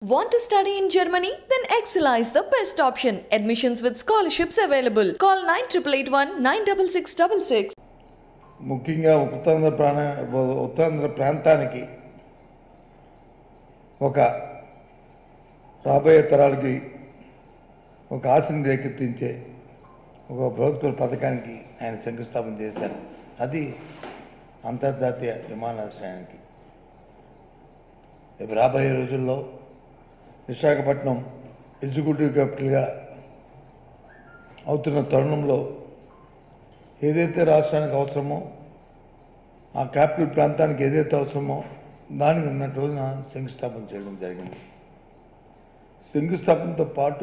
Want to study in Germany? Then Excella is the best option. Admissions with scholarships available. Call 9881 96666. ముఖ్యంగా ఉత్తరాంధ్ర ప్రాణ ఉత్తరాంధ్ర ప్రాంతానికి ఒక రాబోయే తరాలకి ఒక ఆశని రేకెత్తించే ఒక ప్రభుత్వ పథకానికి ఆయన శంకుస్థాపన చేశారు అది అంతర్జాతీయ విమానాశ్రయానికి రేపు రాబోయే రోజుల్లో విశాఖపట్నం ఎగ్జిక్యూటివ్ క్యాపిటల్గా అవుతున్న తరుణంలో ఏదైతే రాష్ట్రానికి అవసరమో ఆ క్యాపిటల్ ప్రాంతానికి ఏదైతే అవసరమో దానికి నిన్నటి రోజున శంకుస్థాపన చేయడం జరిగింది శంకుస్థాపనతో పాటు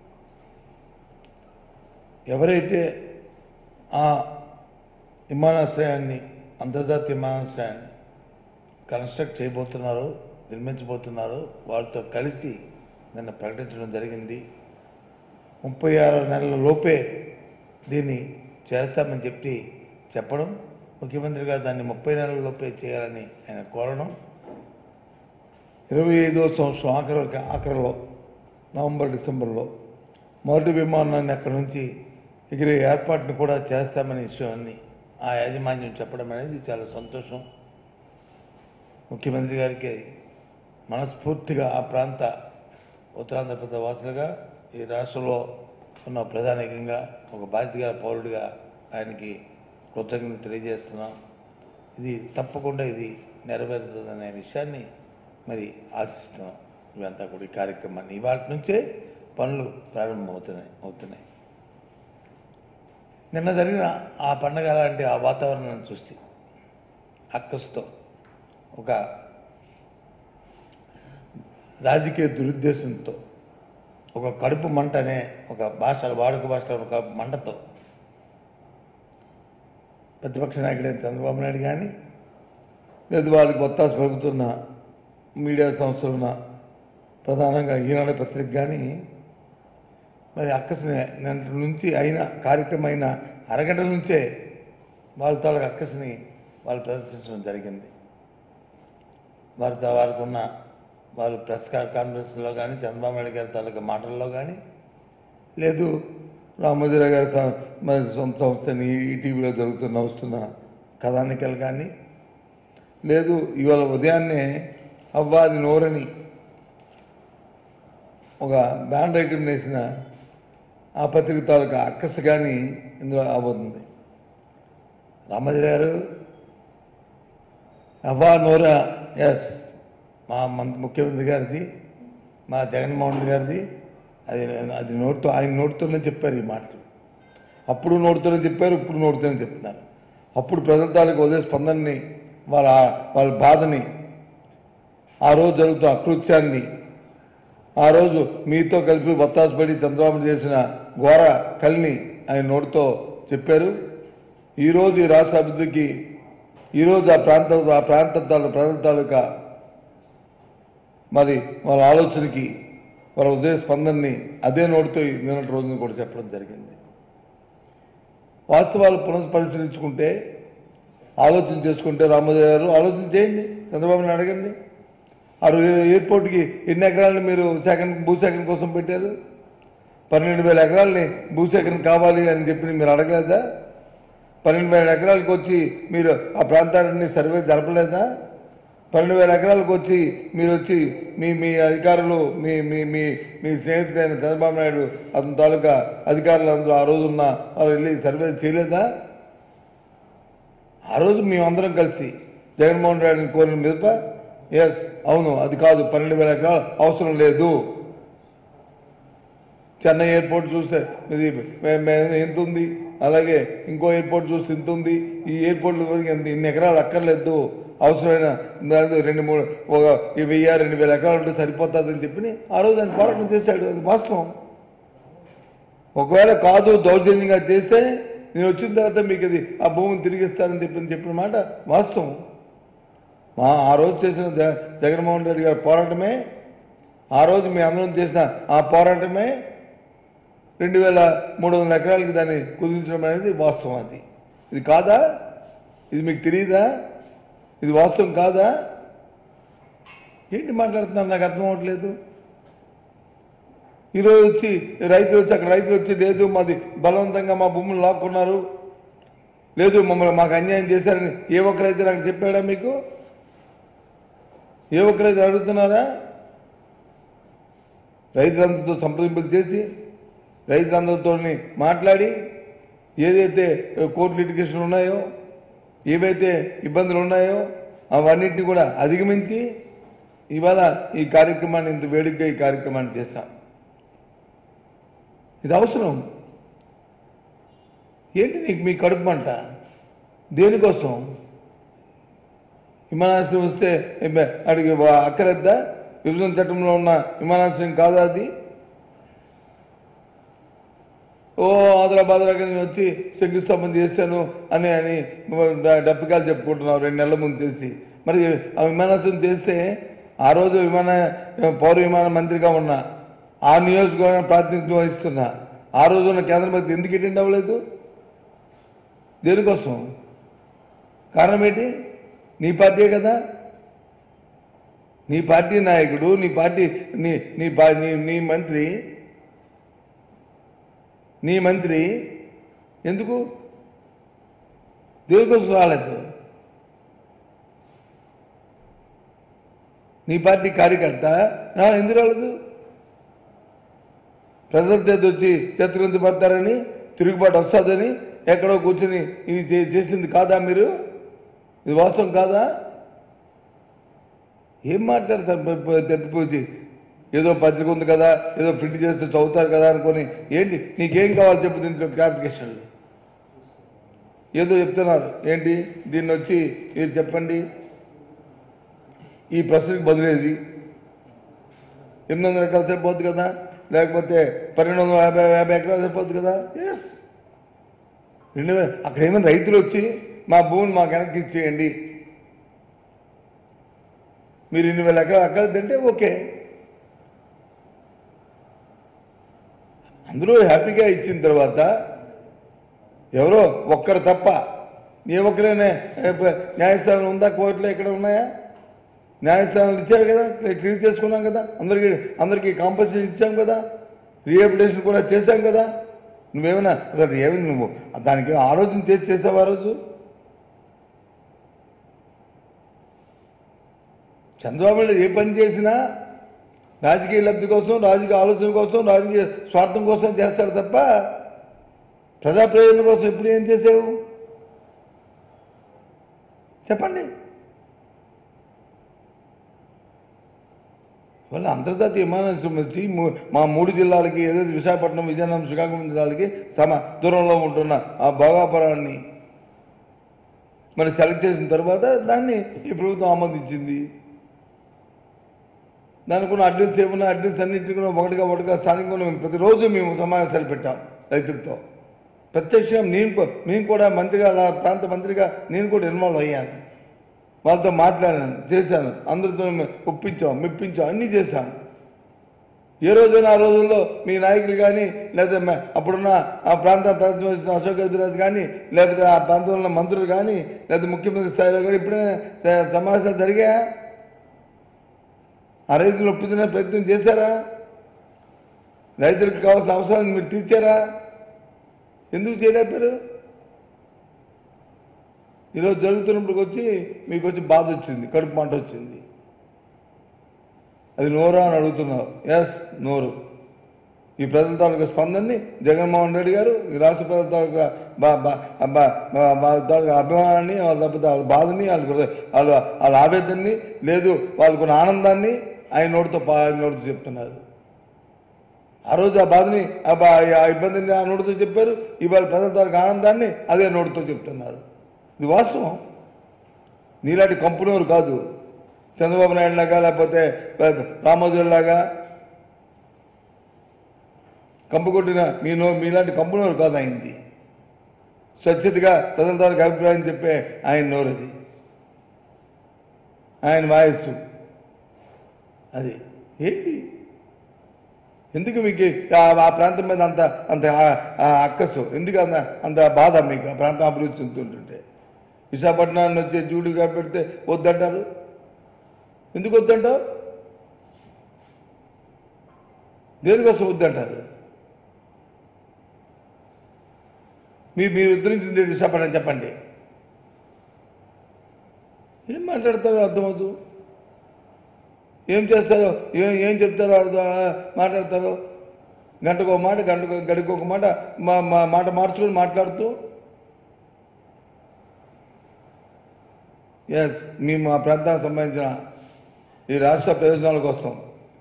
ఎవరైతే ఆ విమానాశ్రయాన్ని అంతర్జాతీయ విమానాశ్రయాన్ని కన్స్ట్రక్ట్ చేయబోతున్నారో నిర్మించబోతున్నారో వారితో కలిసి నిన్న ప్రకటించడం జరిగింది ముప్పై ఆరు నెలల లోపే దీన్ని చేస్తామని చెప్పి చెప్పడం ముఖ్యమంత్రి గారు దాన్ని ముప్పై నెలల లోపే చేయాలని ఆయన కోరడం ఇరవై ఐదో సంవత్సరం ఆఖరి ఆఖరిలో నవంబర్ డిసెంబర్లో మొదటి విమానాన్ని అక్కడి నుంచి ఎగిరే ఏర్పాటును కూడా చేస్తామనే విషయాన్ని ఆ యాజమాన్యం చెప్పడం అనేది చాలా సంతోషం ముఖ్యమంత్రి గారికి మనస్ఫూర్తిగా ఆ ప్రాంత ఉత్తరాంధ్రప్రదేశ్ వాసులుగా ఈ రాష్ట్రంలో ఉన్న ప్రధానికంగా ఒక బాధ్యతగా పౌరుడిగా ఆయనకి కృతజ్ఞత తెలియజేస్తున్నాం ఇది తప్పకుండా ఇది నెరవేరుతుందనే విషయాన్ని మరి ఆశిస్తున్నాం ఇవంతా కూడా ఈ కార్యక్రమాన్ని ఇవాటి నుంచే పనులు ప్రారంభమవుతున్నాయి అవుతున్నాయి నిన్న జరిగిన ఆ పండగ లాంటి ఆ వాతావరణాన్ని చూసి అక్కసుతో ఒక రాజకీయ దురుద్దేశంతో ఒక కడుపు మంట అనే ఒక భాష వాడుక భాషలో ఒక మంటతో ప్రతిపక్ష నాయకుడైన చంద్రబాబు నాయుడు కానీ లేదా వాళ్ళకి ఒత్తాసు పలుకుతున్న మీడియా సంస్థలున్న ప్రధానంగా ఈనాడు పత్రిక కానీ మరి అక్కసిన నిన్నటి నుంచి అయిన కార్యక్రమం అయిన అరగంట నుంచే వాళ్ళ తాలూకు అక్కసిని వాళ్ళు ప్రదర్శించడం జరిగింది వారితో వారికి ఉన్న వాళ్ళు ప్రెస్ కాన్ఫరెన్స్లో కానీ చంద్రబాబు నాయుడు గారి తాలూకా మాటల్లో కానీ లేదు రామోజీరావు గారి స- మరి సొంత సంస్థని ఈటీవీలో జరుగుతున్న వస్తున్న కథానికలు కానీ లేదు ఇవాళ ఉదయాన్నే అవ్వాది నోరని ఒక బ్యాండ్ ఐటమ్ వేసిన ఆ పత్రిక తాలూకా అక్కస కానీ ఇందులో అవబోతుంది రామోజీ గారు అవ్వా నోరా ఎస్ మా మం- ముఖ్యమంత్రి గారిది మా జగన్మోహన్ రెడ్డి గారిది అది అది నోటితో ఆయన నోటితోనే చెప్పారు ఈ మాటలు అప్పుడు నోటితోనే చెప్పారు ఇప్పుడు నోటితోనే చెప్తున్నారు అప్పుడు ప్రజల తాలూకు ఉదయ స్పందనని వాళ్ళ వాళ్ళ బాధని ఆ రోజు జరుగుతున్న అకృత్యాన్ని ఆ రోజు మీతో కలిపి బత్తాసుపడి చంద్రబాబు చేసిన ఘోర కలిని ఆయన నోటితో చెప్పారు ఈరోజు ఈ రాష్ట్ర అభివృద్ధికి ఈరోజు ఆ ప్రాంత ఆ ప్రాంత తాలూ- ప్రజల తాలూకా మరి వాళ్ళ ఆలోచనకి వాళ్ళ ఉదయ స్పందనని అదే నోటితో ఈ నిన్నటి రోజున కూడా చెప్పడం జరిగింది వాస్తవాలు పునఃపరిశీలించుకుంటే ఆలోచన చేసుకుంటే రామోజీ గారు ఆలోచన చేయండి చంద్రబాబుని అడగండి ఆ రోజు ఎయిర్పోర్ట్కి ఎన్ని ఎకరాలను మీరు సేకరణ భూసేకరణ కోసం పెట్టారు పన్నెండు వేల ఎకరాలని భూసేకరణ కావాలి అని చెప్పి మీరు అడగలేదా పన్నెండు వేల ఎకరాలకు వచ్చి మీరు ఆ ప్రాంతాలన్నీ సర్వే జరపలేదా పన్నెండు వేల ఎకరాలకు వచ్చి మీరు వచ్చి మీ మీ అధికారులు మీ మీ మీ మీ స్నేహితుడైన చంద్రబాబు నాయుడు అతని తాలూకా అధికారులు అందరూ ఆ రోజు ఉన్న వాళ్ళు వెళ్ళి సర్వే చేయలేదా ఆ రోజు మేమందరం కలిసి జగన్మోహన్ రెడ్డిని కోరిన మీద ఎస్ అవును అది కాదు పన్నెండు వేల ఎకరాలు అవసరం లేదు చెన్నై ఎయిర్పోర్ట్ చూస్తే ఇది మే- మే- ఎంత ఉంది అలాగే ఇంకో ఎయిర్పోర్ట్ చూస్తే ఇంత ఉంది ఈ ఎయిర్పోర్ట్లు వరకు ఎంత ఇన్ని ఎకరాలు అక్కర్లేదు అవసరమైన దాంతో రెండు మూడు ఒక ఈ వెయ్యి రెండు వేల ఎకరాలు ఉంటే సరిపోతుందని చెప్పి ఆ రోజు ఆయన పోరాటం చేశాడు అది వాస్తవం ఒకవేళ కాదు దౌర్జన్యంగా చేస్తే నేను వచ్చిన తర్వాత మీకు అది ఆ భూమిని తిరిగిస్తానని చెప్పి చెప్పిన మాట వాస్తవం మా ఆ రోజు చేసిన జ- జగన్మోహన్ రెడ్డి గారి పోరాటమే ఆ రోజు మీ అందరం చేసిన ఆ పోరాటమే రెండు వేల మూడు వందల ఎకరాలకి దాన్ని కుదించడం అనేది వాస్తవం అది ఇది కాదా ఇది మీకు తెలియదా ఇది వాస్తవం కాదా ఏంటి మాట్లాడుతున్నారు నాకు అర్థం అవ్వట్లేదు ఈరోజు వచ్చి రైతులు వచ్చి అక్కడ రైతులు వచ్చి లేదు మాది బలవంతంగా మా భూములు లాక్కున్నారు లేదు మమ్మల్ని మాకు అన్యాయం చేశారని ఏ ఒక్క రైతు నాకు చెప్పాడా మీకు ఏ ఒక్క రైతు అడుగుతున్నారా రైతులందరితో సంప్రదింపులు చేసి రైతులందరితో మాట్లాడి ఏదైతే కోర్టు లిటిగేషన్ ఉన్నాయో ఏవైతే ఇబ్బందులు ఉన్నాయో అవన్నిటిని కూడా అధిగమించి ఇవాళ ఈ కార్యక్రమాన్ని ఇంత వేడిగ్గా ఈ కార్యక్రమాన్ని చేస్తాం ఇది అవసరం ఏంటి నీకు మీ కడుపు మంట దేనికోసం విమానాశ్రయం వస్తే ఏం- అడిగి వా- అక్కరద్దా విభజన చట్టంలో ఉన్న విమానాశ్రయం కాదా అది ఓ ఆదరాబాదరాగా నేను వచ్చి శంకుస్థాపన చేశాను అని అని డ- డబ్బికాలు చెప్పుకుంటున్నావు రెండు నెలల ముందు చేసి మరి ఆ విమానాశ్రయం చేస్తే ఆ రోజు విమాన పౌర విమాన మంత్రిగా ఉన్నా ఆ నియోజకవర్గం ప్రాతినిధ్యం వహిస్తున్నా ఆ రోజు ఉన్న కేంద్ర మంత్రి ఎందుకు అటెండ్ అవ్వలేదు దేనికోసం కారణం ఏంటి నీ పార్టీయే కదా నీ పార్టీ నాయకుడు నీ పార్టీ నీ నీ పా- నీ నీ మంత్రి నీ మంత్రి ఎందుకు దేనికోసం రాలేదు నీ పార్టీ కార్యకర్త రా, ఎందుకు రాలేదు ప్రజల చేతి వచ్చి చిత్రించబడతారని తిరుగుబాటు వస్తుందని ఎక్కడో కూర్చొని ఇవి చే- చేసింది కాదా మీరు ఇది వాస్తవం కాదా ఏం మాట్లాడతారు ప- ప- తప్పిపోచి ఏదో పత్రిక ఉంది కదా ఏదో ప్రింట్ చేస్తే చదువుతారు కదా అనుకొని ఏంటి నీకేం కావాలి చెప్పు దీంట్లో క్లారిఫికేషన్ ఏదో చెప్తున్నారు ఏంటి దీన్ని వచ్చి మీరు చెప్పండి ఈ ప్రశ్నకు బదిలేది ఎనిమిది వందల ఎకరాలు సరిపోద్ది కదా లేకపోతే పన్నెండు వందల యాభై యాభై ఎకరాలు సరిపోద్ది కదా ఎస్ రెండు వేల అక్కడ ఏమైనా రైతులు వచ్చి మా భూమిని మాకు వెనక్కి ఇచ్చేయండి మీరు ఇన్ని వేల ఎకరాలు అక్కడ తింటే ఓకే అందరూ హ్యాపీగా ఇచ్చిన తర్వాత ఎవరో ఒక్కరు తప్ప ఏ ఒక్కరైనా ఏ, ప- న్యాయస్థానం ఉందా కోర్టులో ఎక్కడ ఉన్నాయా న్యాయస్థానాలు ఇచ్చావు కదా క్లియర్ చేసుకున్నాం కదా అందరికీ అందరికీ కాంపన్సేషన్ ఇచ్చాం కదా రీహాబిలిటేషన్ కూడా చేశాం కదా నువ్వేమైనా అసలు ఏమి నువ్వు దానికి ఆలోచన చేసి చేసావు ఆ రోజు చంద్రబాబు నాయుడు ఏ పని చేసినా రాజకీయ లబ్ధి కోసం రాజకీయ ఆలోచన కోసం రాజకీయ స్వార్థం కోసం చేస్తాడు తప్ప ప్రజా ప్రయోజనం కోసం ఎప్పుడు ఏం చేసావు చెప్పండి వాళ్ళ అంతర్జాతీయ విమానాశ్రయం వచ్చి మూ- మా మూడు జిల్లాలకి ఏదైతే విశాఖపట్నం విజయనగరం శ్రీకాకుళం జిల్లాలకి సమ దూరంలో ఉంటున్న ఆ భోగాపురాన్ని మరి సెలెక్ట్ చేసిన తర్వాత దాన్ని ఈ ప్రభుత్వం ఆమోదించింది దానికి ఉన్న అడ్రస్ ఏమన్నా అడ్రస్ అన్నింటినీ కూడా ఒకటిగా ఒకటిగా స్థానికంగా మేము ప్రతిరోజు మేము సమావేశాలు పెట్టాం రైతులతో ప్రత్యక్షంగా నేను కూ- నేను కూడా మంత్రిగా అలా ప్రాంత మంత్రిగా నేను కూడా ఇన్వాల్వ్ అయ్యాను వాళ్ళతో మాట్లాడాను చేశాను అందరితో ఒప్పించాం మెప్పించాం అన్నీ చేశాను ఏ రోజైనా ఆ రోజుల్లో మీ నాయకులు కానీ లేదా మ- అప్పుడున్న ఆ ప్రాంత ప్రాతినిధ్యం అశోక్ గజరాజ్ కానీ లేకపోతే ఆ ప్రాంతంలో ఉన్న మంత్రులు కానీ లేదా ముఖ్యమంత్రి స్థాయిలో కానీ ఇప్పుడైనా స- సమావేశాలు జరిగాయా ఆ రైతులు ఒప్పించిన ప్రయత్నం చేశారా రైతులకు కావాల్సిన అవసరాన్ని మీరు తీర్చారా ఎందుకు చేయలేపారు ఈరోజు జరుగుతున్నప్పుడు వచ్చి మీకు వచ్చి బాధ వచ్చింది కడుపు మంట వచ్చింది అది నోరా అని అడుగుతున్నావు ఎస్ నోరు ఈ ప్రజల తాలూకా స్పందనని జగన్మోహన్ రెడ్డి గారు ఈ రాష్ట్ర ప్రజల తాలూకా బా- బా- బా- బా- వాళ్ళ తాలూకా అభిమానాన్ని వాళ్ళ లేకపోతే వాళ్ళ బాధని వాళ్ళ హృదయ- వాళ్ళ వాళ్ళ ఆవేదనని లేదు వాళ్ళకున్న ఆనందాన్ని ఆయన నోటితో పా- ఆయన నోటితో చెప్తున్నారు ఆ రోజు ఆ బాధని ఆ బా- ఆ ఇబ్బందిని ఆ నోటితో చెప్పారు ఇవాళ ప్రజల తాలూకా ఆనందాన్ని అదే నోటితో చెప్తున్నారు ఇది వాస్తవం నీలాంటి కంపెనీలు కాదు చంద్రబాబు నాయుడు లాగా లేకపోతే రామోజుల లాగా కంపు కొట్టిన మీ నో మీలాంటి కంపెనీలు కాదు అయింది స్వచ్ఛతగా ప్రజల తాలూకు అభిప్రాయం చెప్పే ఆయన నోరది ఆయన వాయస్సు అది ఏంటి ఎందుకు మీకు ఆ- ఆ ప్రాంతం మీద అంత అంత ఆ- ఆ అక్కసు ఎందుకు అంత అంత బాధ మీకు ఆ ప్రాంతం అభివృద్ధి చెందుతుంటుంటే విశాఖపట్నాన్ని వచ్చే జూడుగా పెడితే వద్దంటారు ఎందుకు వద్దంటావు దేనికోసం వద్దంటారు మీ మీరు ఉద్ధరించింది ఇష్టపడని చెప్పండి ఏం మాట్లాడతారో అర్థమవుతూ ఏం చేస్తారో ఏం ఏం చెప్తారో అర్థం మాట్లాడతారో గంటకు ఒక మాట గంటకు గడికి ఒక మాట మా మా మాట మార్చుకొని మాట్లాడుతూ ఎస్ మేము మా ప్రాంతానికి సంబంధించిన ఈ రాష్ట్ర ప్రయోజనాల కోసం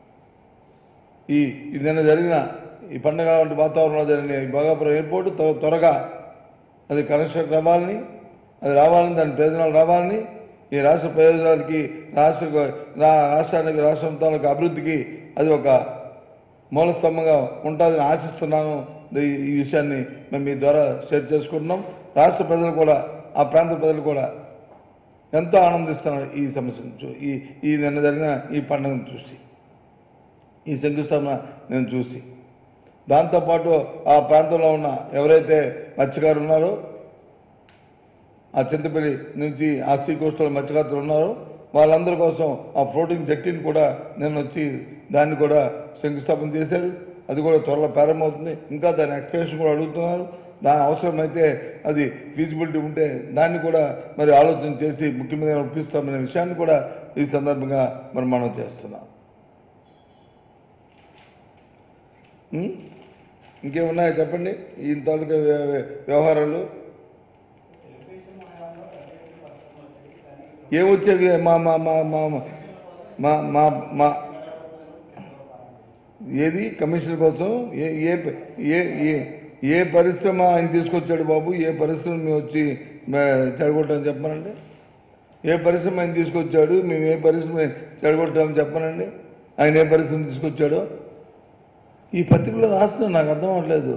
ఈ ఈ నిన్న జరిగిన ఈ పండగ వంటి వాతావరణంలో జరిగిన ఈ భోగాపురం ఎయిర్పోర్ట్ త్వ- త్వరగా అది కన్స్ట్రక్ట్ అవ్వాలని అది రావాలని దాని ప్రయోజనాలు రావాలని ఈ రాష్ట్ర ప్రయోజనాలకి రాష్ట్ర రా- రాష్ట్రానికి రాష్ట్రం తాలూకు అభివృద్ధికి అది ఒక మూల స్తంభంగా ఉంటుందని ఆశిస్తున్నాను ఈ ఈ విషయాన్ని మేము మీ ద్వారా షేర్ చేసుకుంటున్నాం రాష్ట్ర ప్రజలు కూడా ఆ ప్రాంత ప్రజలు కూడా ఎంతో ఆనందిస్తున్నారు ఈ సమస్యను చూ ఈ ఈ నిన్న జరిగిన ఈ పండుగను చూసి ఈ శంకుస్థాపన నేను చూసి దాంతోపాటు ఆ ప్రాంతంలో ఉన్న ఎవరైతే మత్స్యకారులు ఉన్నారో ఆ చింతపల్లి నుంచి ఆ సీ కోస్టల్ మత్స్యకారులు ఉన్నారో వాళ్ళందరి కోసం ఆ ఫ్లోటింగ్ జట్టిని కూడా నేను వచ్చి దాన్ని కూడా శంకుస్థాపన చేశారు అది కూడా త్వరలో ప్రారంభమవుతుంది ఇంకా దాని ఎక్స్పెన్షన్ కూడా అడుగుతున్నారు దాని అవసరమైతే అది ఫీజిబిలిటీ ఉంటే దాన్ని కూడా మరి ఆలోచన చేసి ముఖ్యమంత్రి ఒప్పిస్తామనే విషయాన్ని కూడా ఈ సందర్భంగా మరి మనం చేస్తున్నాం ఉం? ఇంకేమున్నాయో చెప్పండి ఈ తాలూకా వ్య- వ్య- వ్యవహారాలు ఏమొచ్చేవి మా మా మా మా మా మా మా ఏది కమిషన్ కోసం ఏ ఏ ఏ ఏ ఏ పరిశ్రమ ఆయన తీసుకొచ్చాడు బాబు ఏ పరిశ్రమ మేము వచ్చి చెడగొట్టామని చెప్పనండి ఏ పరిశ్రమ ఆయన తీసుకొచ్చాడు మేము ఏ పరిశ్రమ చెడగొట్టామని చెప్పనండి ఆయన ఏ పరిశ్రమ తీసుకొచ్చాడో ఈ పత్రికలో రాస్తున్నా నాకు అర్థం అవ్వట్లేదు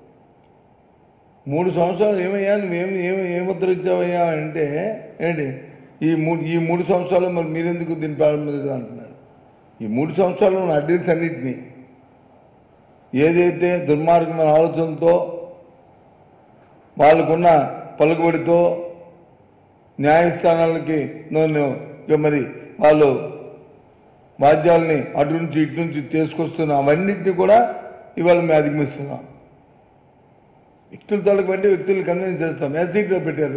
మూడు సంవత్సరాలు ఏమయ్యా నువ్వేమి ఏమి ఏం ముద్రించావయ్యా అంటే ఏంటి ఈ మూడు ఈ మూడు సంవత్సరాలు మరి మీరెందుకు దీన్ని ప్రారంభించదు అంటున్నారు ఈ మూడు సంవత్సరాలు ఉన్న అడ్డీల్స్ అన్నింటినీ ఏదైతే దుర్మార్గమైన ఆలోచనతో వాళ్ళకున్న పలుకుబడితో న్యాయస్థానాలకి నన్ను ఇక మరి వాళ్ళు వాద్యాలని అటు నుంచి ఇటు నుంచి తీసుకొస్తున్న అవన్నింటినీ కూడా ఇవాళ మేము అధిగమిస్తున్నాం వ్యక్తుల తాలూకు అంటే వ్యక్తులు కన్విన్స్ చేస్తాం ఎస్సీట్లో పెట్టారు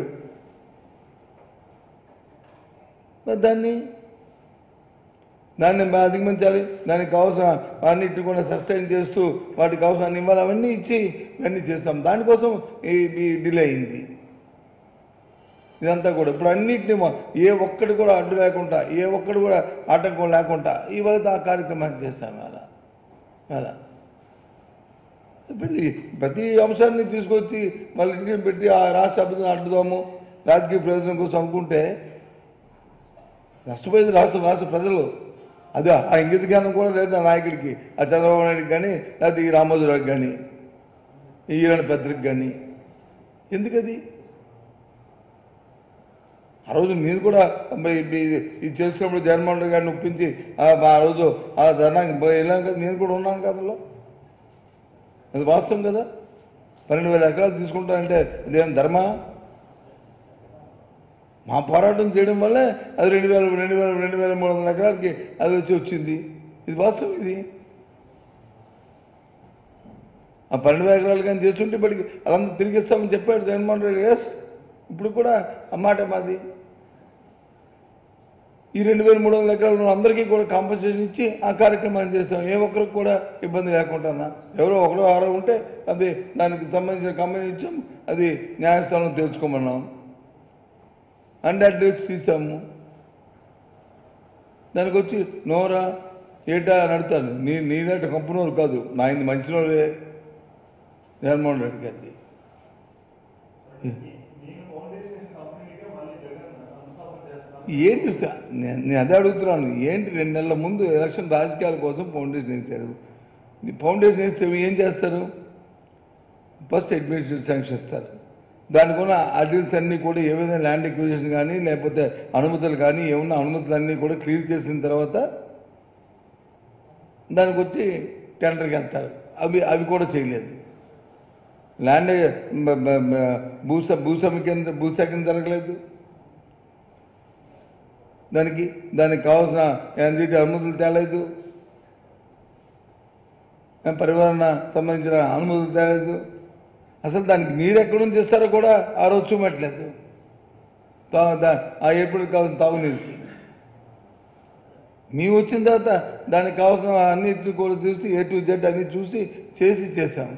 మరి దాన్ని దాన్ని బాగా అధిగమించాలి దానికి కావాల్సిన అన్నిటిని కూడా సస్టైన్ చేస్తూ వాటికి కావాల్సిన అన్ని ఇవ్వాలి అవన్నీ ఇచ్చి ఇవన్నీ చేస్తాం దానికోసం ఈ ఈ డిలే అయింది ఇదంతా కూడా ఇప్పుడు అన్నింటినీ మొ- ఏ ఒక్కటి కూడా అడ్డు లేకుండా ఏ ఒక్కటి కూడా ఆటంకం లేకుండా ఇవాళ ఆ కార్యక్రమాన్ని చేస్తాం అలా అలా ప్రతి ప్రతి అంశాన్ని తీసుకొచ్చి మళ్ళీ ఇంటికి పెట్టి ఆ రాష్ట్ర అభివృద్ధిని అడ్డుదాము రాజకీయ ప్రయోజనం కోసం అనుకుంటే నష్టపోయేది రాష్ట్ర రాష్ట్ర ప్రజలు అదే ఆ ఇంగిత జ్ఞానం కూడా లేదు ఆ నాయకుడికి ఆ చంద్రబాబు నాయుడికి కానీ లేకపోతే ఈ రామోజీరావుకి కానీ ఈ ఈరాని పెద్దరికి కానీ ఎందుకది ఆ రోజు నేను కూడా మరి మీ- ఇది చేసినప్పుడు జగన్మోహన్ రెడ్డి గారిని ఒప్పించి ఆ ఆ రోజు ఆ ధర్నాకి పోయి వెళ్ళాం కదా నేను కూడా ఉన్నాను కదా అందులో అది వాస్తవం కదా పన్నెండు వేల ఎకరాలు తీసుకుంటానంటే అదేం ధర్మ మా పోరాటం చేయడం వల్లే అది రెండు వేల రెండు వేల రెండు వేల మూడు వందల ఎకరాలకి అది వచ్చి వచ్చింది ఇది వాస్తవం ఇది ఆ పన్నెండు వేల ఎకరాలు కానీ చేస్తుంటే ఇప్పటికి వాళ్ళందరూ తిరిగిస్తామని చెప్పాడు జగన్మోహన్ రెడ్డి ఎస్ ఇప్పుడు కూడా ఆ మాట మాది ఈ రెండు వేల మూడు వందల ఎకరాలు ఉన్న అందరికీ కూడా కాంపన్సేషన్ ఇచ్చి ఆ కార్యక్రమాన్ని చేస్తాం ఏ ఒక్కరికి కూడా ఇబ్బంది లేకుండా ఎవరో ఒకడో ఆరో ఉంటే అది దానికి సంబంధించిన కంపెనీ ఇచ్చాం అది న్యాయస్థానం తెలుసుకోమన్నాం అండ్ అడ్రస్ తీసాము దానికి వచ్చి నోరా ఏటా అని అడుగుతాను నీ నీదంట కంపెనీలు కాదు నా ఇంది మంచినోరే జగన్మోహన్ రెడ్డి గారిది ఏంటి సార్ నేను నేను అదే అడుగుతున్నాను ఏంటి రెండు నెలల ముందు ఎలక్షన్ రాజకీయాల కోసం ఫౌండేషన్ వేశారు ఈ ఫౌండేషన్ వేస్తే ఏం చేస్తారు ఫస్ట్ అడ్మినిస్ట్రేటివ్ శాంక్షన్ ఇస్తారు దానికి ఉన్న అడ్యూల్స్ అన్నీ కూడా ఏ విధంగా ల్యాండ్ ఎక్విజిషన్ కానీ లేకపోతే అనుమతులు కానీ ఏమన్నా అనుమతులు అన్నీ కూడా క్లియర్ చేసిన తర్వాత దానికి వచ్చి టెండర్కి వెళ్తారు అవి అవి కూడా చేయలేదు ల్యాండ్ బ- బ- బ- భూస భూసమీకరణ భూసేకరణ జరగలేదు దానికి దానికి కావాల్సిన ఎన్జిటి అనుమతులు తేలేదు పరిపాలన సంబంధించిన అనుమతులు తేలేదు అసలు దానికి నీరు ఎక్కడి నుంచి ఇస్తారో కూడా ఆ రోజు చూపెట్టలేదు తా దా- ఆ ఏర్పాటు కావాల్సిన తాగునీరుకి మేము వచ్చిన తర్వాత దానికి కావాల్సిన అన్నిటిని కూడా చూసి ఏ టు జెడ్ అన్ని చూసి చేసి చేశాం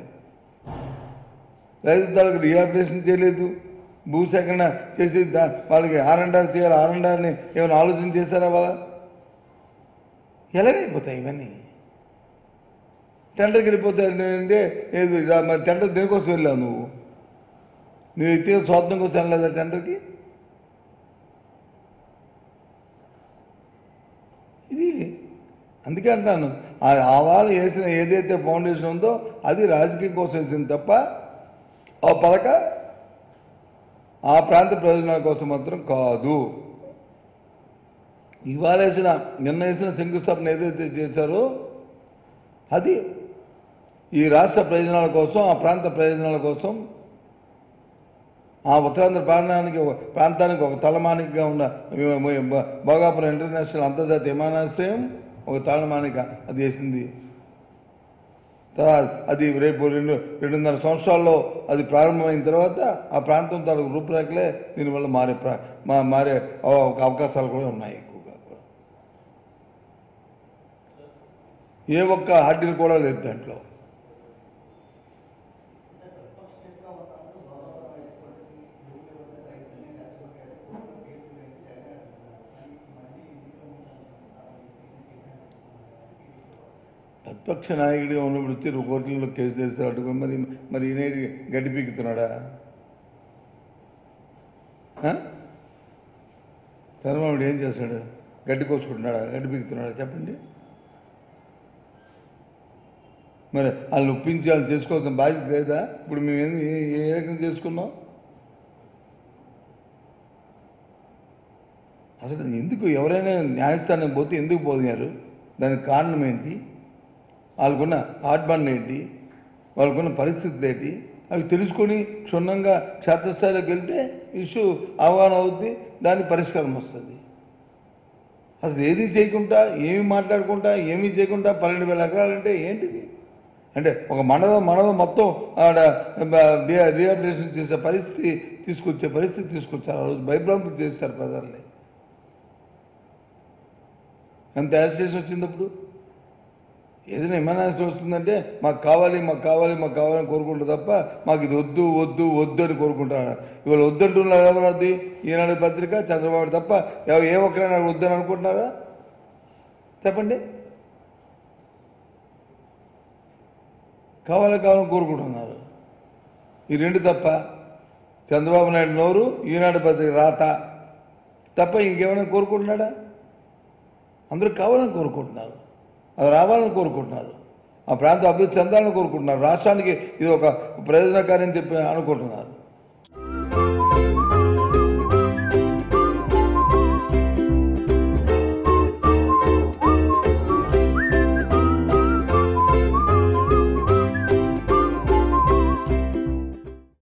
రైతు తాలూకు రిహాబిలిటేషన్ చేయలేదు భూసేకరణ చేసి దా- వాళ్ళకి ఆర్ అండ్ ఆర్ చేయాలి ఆర్ అండ్ ఆర్ని ఏమైనా ఆలోచన చేశారా వాళ్ళ ఎలాగైపోతాయి ఇవన్నీ టెండర్కి వెళ్ళిపోతాయి అంటే ఏది రా- మరి టెండర్ దేనికోసం వెళ్ళావు నువ్వు నువ్వు వ్యక్తిగత స్వార్థం కోసం వెళ్ళలేదా టెండర్కి ఇది అందుకే అంటాను ఆ ఆ వాళ్ళు వేసిన ఏదైతే ఫౌండేషన్ ఉందో అది రాజకీయం కోసం వేసింది తప్ప ఆ పలక ఆ ప్రాంత ప్రయోజనాల కోసం మాత్రం కాదు ఇవాళ వేసిన నిన్న వేసిన శంకుస్థాపన ఏదైతే చేశారో అది ఈ రాష్ట్ర ప్రయోజనాల కోసం ఆ ప్రాంత ప్రయోజనాల కోసం ఆ ఉత్తరాంధ్ర ప్రాంతానికి ఒక- ప్రాంతానికి ఒక తలమానికగా ఉన్న బ- భోగాపురం ఇంటర్నేషనల్ అంతర్జాతీయ విమానాశ్రయం ఒక తలమానిక అది వేసింది తర్వాత అది రేపు రెండు రెండున్నర సంవత్సరాల్లో అది ప్రారంభమైన తర్వాత ఆ ప్రాంతం తాలూకు రూపురేఖలే దీనివల్ల మారే ప్రా మా- మారే అవ- అవకాశాలు కూడా ఉన్నాయి ఎక్కువగా కూడా ఏ ఒక్క హార్డీలు కూడా లేదు దాంట్లో ప్రతిపక్ష నాయకుడిగా ఉన్నప్పుడు వచ్చి కోర్టులలో కేసు చేస్తాడు మరి మరి ఈయన గడ్డి పీకుతున్నాడా ఆ? చంద్రబాబు ఏం చేస్తాడు గడ్డి కోసుకుంటున్నాడా గడ్డి పీకుతున్నాడా చెప్పండి మరి వాళ్ళు ఒప్పించి వాళ్ళు చేసుకోవాల్సిన బాధ్యత లేదా ఇప్పుడు మేము ఏంది ఏ- ఏ రకంగా చేసుకున్నాం అసలు ఎందుకు ఎవరైనా న్యాయస్థానం పోతే ఎందుకు పోతున్నారు దానికి కారణం ఏంటి వాళ్ళకున్న ఆడ్బండ్ ఏంటి వాళ్ళకున్న పరిస్థితులు ఏంటి అవి తెలుసుకొని క్షుణ్ణంగా క్షేత్రస్థాయిలోకి వెళ్తే ఇష్యూ అవగాహన అవుద్ది దానికి పరిష్కారం వస్తుంది అసలు ఏది చేయకుండా ఏమి మాట్లాడకుండా ఏమీ చేయకుండా పన్నెండు వేల ఎకరాలంటే ఏంటిది అంటే ఒక మండలం మండలం మొత్తం ఆడ రీహాబిలిటేషన్ చేసే పరిస్థితి తీసుకొచ్చే పరిస్థితి తీసుకొచ్చారు ఆ రోజు భయభ్రాంతులు చేస్తారు ప్రజల్ని ఎంత యాజిటేషన్ వచ్చింది అప్పుడు ఏదైనా ఇమానాసిటీ వస్తుందంటే మాకు కావాలి మాకు కావాలి మాకు కావాలని కోరుకుంటారు తప్ప మాకు ఇది వద్దు వద్దు వద్దు అని కోరుకుంటారు ఇవాళ వద్దంటున్నారు ఎవరు అది ఈనాడు పత్రిక చంద్రబాబు తప్ప ఎవ- ఏ ఒక్కరైనా వద్దని అనుకుంటున్నారా చెప్పండి కావాలి కావాలని కోరుకుంటున్నారు ఈ రెండు తప్ప చంద్రబాబు నాయుడు నోరు ఈనాడు పత్రిక రాత తప్ప ఇంకేమైనా కోరుకుంటున్నాడా అందరూ కావాలని కోరుకుంటున్నారు అది రావాలని కోరుకుంటున్నారు ఆ ప్రాంతం అభివృద్ధి చెందాలని కోరుకుంటున్నారు రాష్ట్రానికి ఇది ఒక ప్రయోజనకారి అని చెప్పి అనుకుంటున్నారు